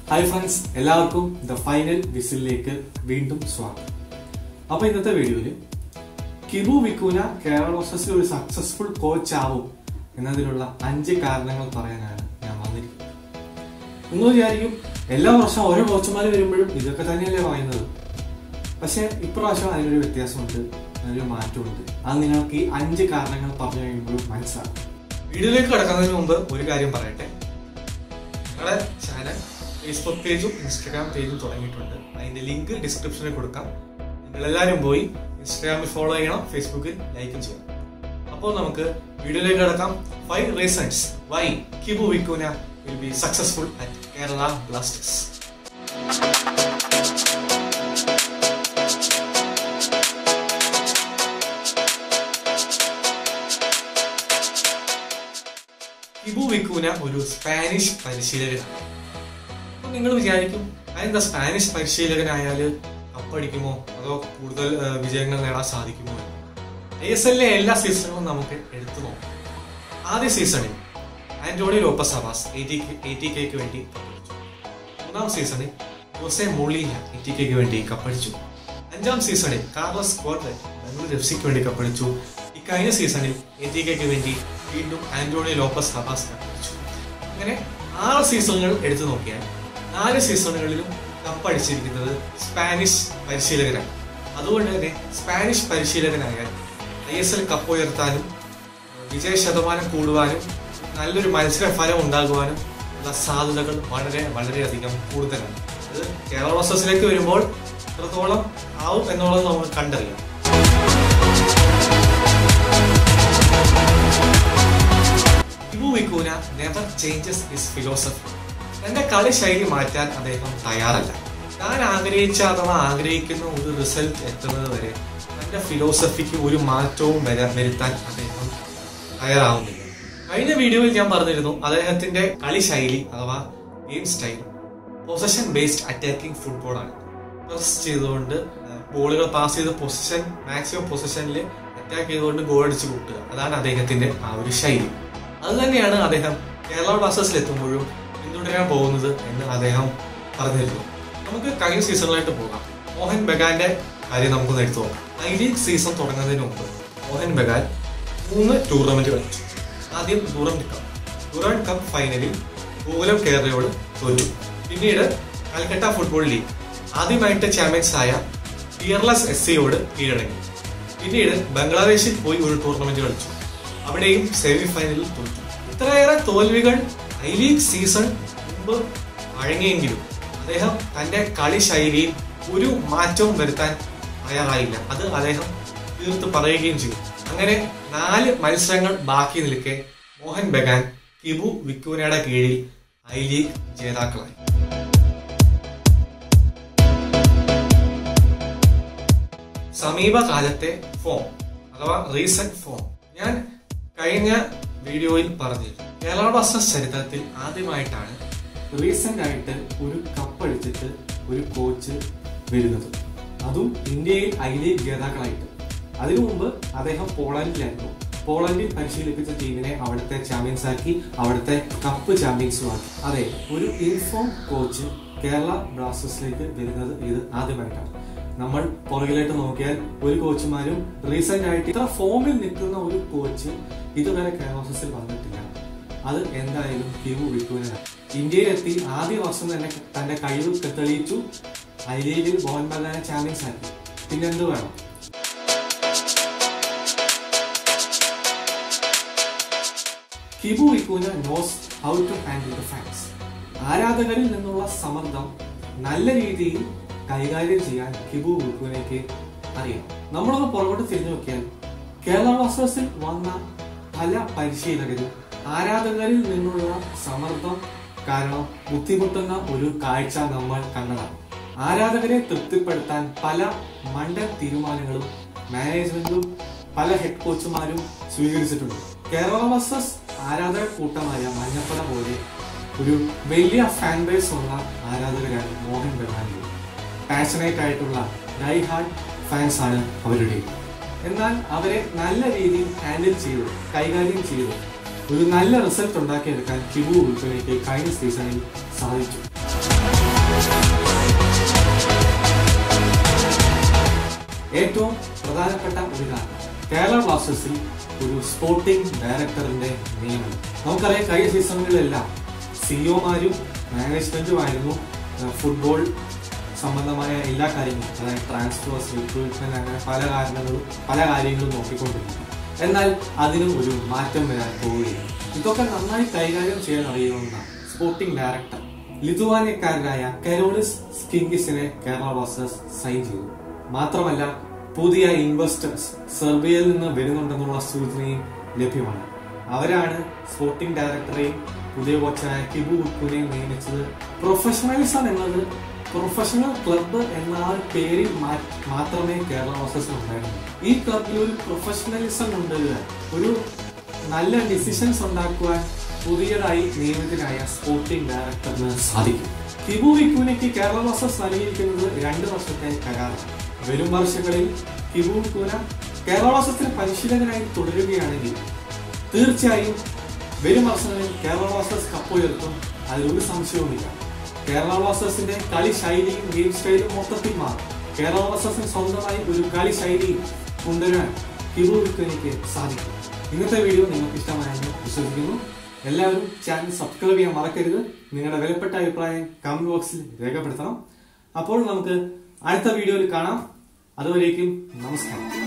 hi friends എല്ലാവർക്കും the final വിസിലിലേക്ക് വീണ്ടും സ്വാഗതം അപ്പൊ ഇന്നത്തെ വീഡിയോയില് കിബു വിക്കൂന കേരള ബ്ലാസ്റ്റേഴ്സിൽ ഒരു സക്സസ്ഫുൾ കോച്ച് ആവും എന്നതിലുള്ള അഞ്ച് കാരണങ്ങൾ പറയാനാണ് ഞാൻ വന്നിരിക്കുന്നത് നിങ്ങൾ വിചാരിക്കും എല്ലാ വർഷവും ഓരോ കോച്ചുമാർ വരുമ്പോഴും ഇതൊക്കെ തന്നെയല്ലേ പറയുന്നത് പക്ഷെ ഇപ്രാവശ്യം അതിനൊരു വ്യത്യാസമുണ്ട് അതിനൊരു മാറ്റമുണ്ട് അത് നിങ്ങൾക്ക് ഈ അഞ്ച് കാരണങ്ങൾ പറഞ്ഞു കഴിയുമ്പോഴും മനസ്സിലാക്കും വീഡിയോയിലേക്ക് കടക്കുന്നതിന് മുമ്പ് ഒരു കാര്യം പറയട്ടെ ഞങ്ങളുടെ ചാനൽ ഫേസ്ബുക്ക് പേജും ഇൻസ്റ്റാഗ്രാം പേജും തുടങ്ങിയിട്ടുണ്ട് അതിന്റെ ലിങ്ക് ഡിസ്ക്രിപ്ഷനിൽ കൊടുക്കാം നിങ്ങൾ എല്ലാവരും പോയി ഇൻസ്റ്റാഗ്രാമിൽ ഫോളോ ചെയ്യണം ഫേസ്ബുക്കിൽ ലൈക്കും ചെയ്യണം അപ്പോൾ നമുക്ക് വീഡിയോയിലേക്ക് കടക്കാം five reasons why Kibu Vicuna will be successful at Kerala Blasters Kibu Vicuna ഒരു സ്പാനിഷ് പരിശീലകനാണ് അപ്പൊ നിങ്ങൾ വിചാരിക്കും അതെന്താ സ്പാനിഷ് പരിശീലകനായാല് കപ്പടിക്കുമോ അതോ കൂടുതൽ ആ, വിജയങ്ങൾ നേടാൻ സാധിക്കുമോ ഐ എസ് എല്ലിലെ എല്ലാ സീസണുകളും നമുക്ക് എടുത്തു നോക്കാം ആദ്യ സീസണിൽ Antonio Lopez Habas A T കെക്ക് വേണ്ടി കപ്പടിച്ചു മൂന്നാം സീസണിൽ ജോസെ മോളിന എ ടി കെക്ക് വേണ്ടി കപ്പടിച്ചു അഞ്ചാം സീസണിൽ കാർലസ് കോർട്ട് ബംഗളൂരു എഫ് സിക്ക് വേണ്ടി കപ്പടിച്ചു ഇക്കഴിഞ്ഞ സീസണിൽ എ ടി കെക്ക് വേണ്ടി വീണ്ടും ആന്റോണി ലോപ്പസ് ഹബാസ് കപ്പടിച്ചു അങ്ങനെ ആറ് സീസണുകൾ എടുത്തു നോക്കിയാൽ നാല് സീസണുകളിലും കപ്പടിച്ചിരിക്കുന്നത് സ്പാനിഷ് പരിശീലകരാണ് അതുകൊണ്ട് തന്നെ സ്പാനിഷ് പരിശീലകനായാൽ ഐ എസ് എൽ കപ്പ് ഉയർത്താനും വിജയ ശതമാനം കൂടുവാനും നല്ലൊരു മത്സര ഫലം ഉണ്ടാകുവാനും ഉള്ള സാധ്യതകൾ വളരെ വളരെയധികം കൂടുതലാണ് അത് കേരള ബ്ലാസ്റ്റേഴ്സിലേക്ക് വരുമ്പോൾ എത്രത്തോളം ആവും എന്നുള്ളത് നമുക്ക് കണ്ടറിയാം Kibu Vicuna never changes his philosophy തന്റെ കളി ശൈലി മാറ്റാൻ അദ്ദേഹം തയ്യാറല്ല താൻ ആഗ്രഹിച്ച അഥവാ ആഗ്രഹിക്കുന്ന ഒരു റിസൾട്ട് എത്തുന്നത് വരെ തന്റെ ഫിലോസഫിക്ക് ഒരു മാറ്റവും വര- വരുത്താൻ അദ്ദേഹം തയ്യാറാവുന്നില്ല കഴിഞ്ഞ വീഡിയോയിൽ ഞാൻ പറഞ്ഞിരുന്നു അദ്ദേഹത്തിന്റെ കളി ശൈലി അഥവാ game style possession based attacking ഫുട്ബോളാണ് പ്രസ് ചെയ്തുകൊണ്ട് ബോളുകൾ പാസ് ചെയ്ത് പൊസിഷൻ മാക്സിമം പൊസിഷനിൽ അറ്റാക്ക് ചെയ്തുകൊണ്ട് ഗോൾ അടിച്ച് കൂട്ടുക അതാണ് അദ്ദേഹത്തിന്റെ ആ ഒരു ശൈലി അത് തന്നെയാണ് അദ്ദേഹം കേരള ബ്ലാസ്റ്റേഴ്സിൽ എത്തുമ്പോഴും പിന്തുടരാൻ പോകുന്നത് എന്ന് അദ്ദേഹം പറഞ്ഞിരുന്നു നമുക്ക് കഴിഞ്ഞ സീസണിലായിട്ട് പോകാം മോഹൻ ബഗാന്റെ കാര്യം നമുക്കൊന്ന് എടുത്തു നോക്കാം ഐ ലീഗ് സീസൺ തുടങ്ങുന്നതിന് മുമ്പ് മോഹൻ ബഗാൻ മൂന്ന് ടൂർണമെന്റ് കളിച്ചു ആദ്യം ഡൂറന്റ് കപ്പ് ഡൂറന്റ് കപ്പ് ഫൈനലിൽ ഗോകുലം കേരളയോട് തോറ്റു പിന്നീട് കൽക്കട്ട ഫുട്ബോൾ ലീഗ് ആദ്യമായിട്ട് ചാമ്പ്യൻസ് ആയ പിയർലസ് എസ് സിയോട് കീഴടങ്ങി പിന്നീട് ബംഗ്ലാദേശിൽ പോയി ഒരു ടൂർണമെന്റ് കളിച്ചു അവിടെയും സെമി ഫൈനലിൽ തോറ്റു ഇത്രയേറെ തോൽവികൾ ഐ ലീഗ് സീസൺ മുമ്പ് വഴങ്ങിയെങ്കിലും അദ്ദേഹം തന്റെ കളി ശൈലിയിൽ ഒരു മാറ്റവും വരുത്താൻ തയ്യാറായില്ല അത് അദ്ദേഹം തീർത്ത് പറയുകയും ചെയ്തു അങ്ങനെ നാല് മത്സരങ്ങൾ ബാക്കി നിൽക്കെ മോഹൻ ബഗാൻ കിബു വിക്കൂനയുടെ കീഴിൽ ഐ ലീഗ് ജേതാക്കളായി സമീപകാലത്തെ ഫോം അഥവാ റീസെന്റ് ഫോം ഞാൻ കഴിഞ്ഞ വീഡിയോയിൽ പറഞ്ഞിരുന്നു കേരള ബ്ലാസ്റ്റേഴ്സ് ചരിത്രത്തിൽ ആദ്യമായിട്ടാണ് റീസെന്റ് ആയിട്ട് ഒരു കപ്പടിച്ചിട്ട് ഒരു കോച്ച് വരുന്നത് അതും ഇന്ത്യയിൽ ഐ ലീഗ് ജേതാക്കളായിട്ട് അതിനു മുമ്പ് അദ്ദേഹം പോളണ്ടിലായിരുന്നു പോളണ്ടിൽ പരിശീലിപ്പിച്ച ടീമിനെ അവിടുത്തെ ചാമ്പ്യൻസ് ആക്കി അവിടുത്തെ കപ്പ് ചാമ്പ്യൻസും ആക്കി അതെ ഒരു ഇൻഫോം കോച്ച് കേരള ബ്ലാസ്റ്റേഴ്സിലേക്ക് വരുന്നത് ഇത് ആദ്യമായിട്ടാണ് നമ്മൾ പുറകിലായിട്ട് നോക്കിയാൽ ഒരു കോച്ചുമാരും റീസെന്റ് ആയിട്ട് ഇത്ര ഫോമിൽ നിൽക്കുന്ന ഒരു കോച്ച് ഇതുവരെ കേരള ബ്ലാസ്റ്റേഴ്സിൽ വന്നിട്ടില്ല അത് എന്തായാലും കിവു വിക്കൂനാണ് ഇന്ത്യയിലെത്തി ആദ്യ വർഷം തന്നെ തന്റെ കഴിവ് തെളിയിച്ചു ഐ ലീഗിൽ മോഹൻ ബഗാനെ ചാമ്പ്യൻസ് ആക്കി പിന്നെന്ത് വേണം Kibu Vicuna knows how to handle the fans ആരാധകരിൽ നിന്നുള്ള സമ്മർദ്ദം നല്ല രീതിയിൽ കൈകാര്യം ചെയ്യാൻ കിബു വിക്കൂനയ്ക്ക് അറിയാം നമ്മളൊന്ന് പുറകോട്ട് തിരിഞ്ഞു നോക്കിയാൽ കേരള ബ്ലാസ്റ്റേഴ്സിൽ വന്ന പല പരിശീലകരും ആരാധകരിൽ നിന്നുള്ള സമ്മർദ്ദം കാരണം ബുദ്ധിമുട്ടുന്ന ഒരു കാഴ്ച നമ്മൾ കണ്ടതാണ് ആരാധകരെ തൃപ്തിപ്പെടുത്താൻ പല മണ്ടൻ തീരുമാനങ്ങളും മാനേജ്മെന്റും പല ഹെഡ് കോച്ചുമാരും സ്വീകരിച്ചിട്ടുണ്ട് കേരള ബ്ലാസ്റ്റേഴ്സ് ആരാധക കൂട്ടമായ മഞ്ഞപ്പട പോലെ ഒരു വലിയ ഫാൻ ബേസ് ഉള്ള ആരാധകരാണ് മോഹൻ ബഗാനിൽ പാഷനേറ്റ് ആയിട്ടുള്ള ഡൈ ഹാർഡ് ഫാൻസ് ആണ് അവരുടെ എന്നാൽ അവരെ നല്ല രീതിയിൽ ഹാൻഡിൽ ചെയ്തു കൈകാര്യം ചെയ്തു ഒരു നല്ല റിസൾട്ട് ഉണ്ടാക്കിയെടുക്കാൻ കിബു ഉൾപ്പെടെ കഴിഞ്ഞ സീസണിൽ സാധിച്ചു ഏറ്റവും പ്രധാനപ്പെട്ട ഒരു കാര്യം കേരള ബ്ലാസ്റ്റേഴ്സിൽ ഒരു സ്പോർട്ടിംഗ് ഡയറക്ടറിന്റെ നിയമനം നമുക്കറിയാം കഴിഞ്ഞ സീസണുകളിലെല്ലാം സിഇഒമാരും മാനേജ്മെന്റുമായിരുന്നു ഫുട്ബോൾ സംബന്ധമായ എല്ലാ കാര്യങ്ങളും അതായത് ട്രാൻസ്ഫേഴ്സ് റിക്രൂട്ട്മെന്റ് അങ്ങനെ പല കാരണങ്ങളും പല കാര്യങ്ങളും നോക്കിക്കൊണ്ടിരുന്നു എന്നാൽ അതിനും ഒരു മാറ്റം വരാൻ പോവുകയാണ് ഇതൊക്കെ നന്നായി കൈകാര്യം ചെയ്യാൻ അറിയുന്ന സ്പോർട്ടിംഗ് ഡയറക്ടർ ലിതുവാനിയക്കാരനായ കരോളിസ് സ്കിങ്കിസിനെ കേരള ബ്ലാസ്റ്റേഴ്സ് സൈൻ ചെയ്തു മാത്രമല്ല പുതിയ ഇൻവെസ്റ്റേഴ്സ് സെർബിയയിൽ നിന്ന് വരുന്നുണ്ടെന്നുള്ള സൂചനയും ലഭ്യമാണ് അവരാണ് സ്പോർട്ടിംഗ് ഡയറക്ടറെയും പുതിയ കോച്ചായ കിബു ഉക്കുനെയും നിയമിച്ചത് പ്രൊഫഷണലിസം എന്നത് പ്രൊഫഷണൽ ക്ലബ്ബ് എന്ന ആ ഒരു പേരിൽ മാ- മാത്രമേ കേരള ബ്ലാസ്റ്റേഴ്സിന് ഉണ്ടായിരുന്നു ഈ ക്ലബിൽ ഒരു പ്രൊഫഷണലിസം ഉണ്ട് ഒരു നല്ല ഡിസിഷൻസ് ഉണ്ടാക്കുവാൻ പുതിയതായി നിയമിതനായ സ്പോർട്ടിംഗ് ഡയറക്ടറിന് സാധിക്കും കിബു വിക്കുവിനയ്ക്ക് കേരള ബ്ലാസ്റ്റേഴ്സ് നൽകിയിരിക്കുന്നത് രണ്ട് വർഷത്തെ കരാറാണ് വരും വർഷങ്ങളിൽ കിബു വിക്കുന കേരള ബ്ലാസ്റ്റേഴ്സിന് പരിശീലകനായി തുടരുകയാണെങ്കിൽ തീർച്ചയായും വരും വർഷങ്ങളിൽ കേരള ബ്ലാസ്റ്റേഴ്സ് കപ്പ് ഉയർത്തും അതിലൊരു സംശയവുമില്ല കേരള ബ്ലാസ്റ്റേഴ്സിന്റെ കളി ശൈലിയും ഗെയിം സ്റ്റൈലും മൊത്തത്തിൽ മാറും കേരള ബ്ലാസ്റ്റേഴ്സിന് സ്വന്തമായി ഒരു കളി ശൈലിയും കൊണ്ടുവരാൻ കിബു വിക്കുനിക്ക് സാധിക്കും ഇന്നത്തെ വീഡിയോ നിങ്ങൾക്ക് ഇഷ്ടമായെന്ന് വിശ്വസിക്കുന്നു എല്ലാവരും ചാനൽ സബ്സ്ക്രൈബ് ചെയ്യാൻ മറക്കരുത് നിങ്ങളുടെ വിലപ്പെട്ട അഭിപ്രായം കമന്റ് ബോക്സിൽ രേഖപ്പെടുത്തണം അപ്പോൾ നമുക്ക് അടുത്ത വീഡിയോയിൽ കാണാം അതുവരേക്കും നമസ്കാരം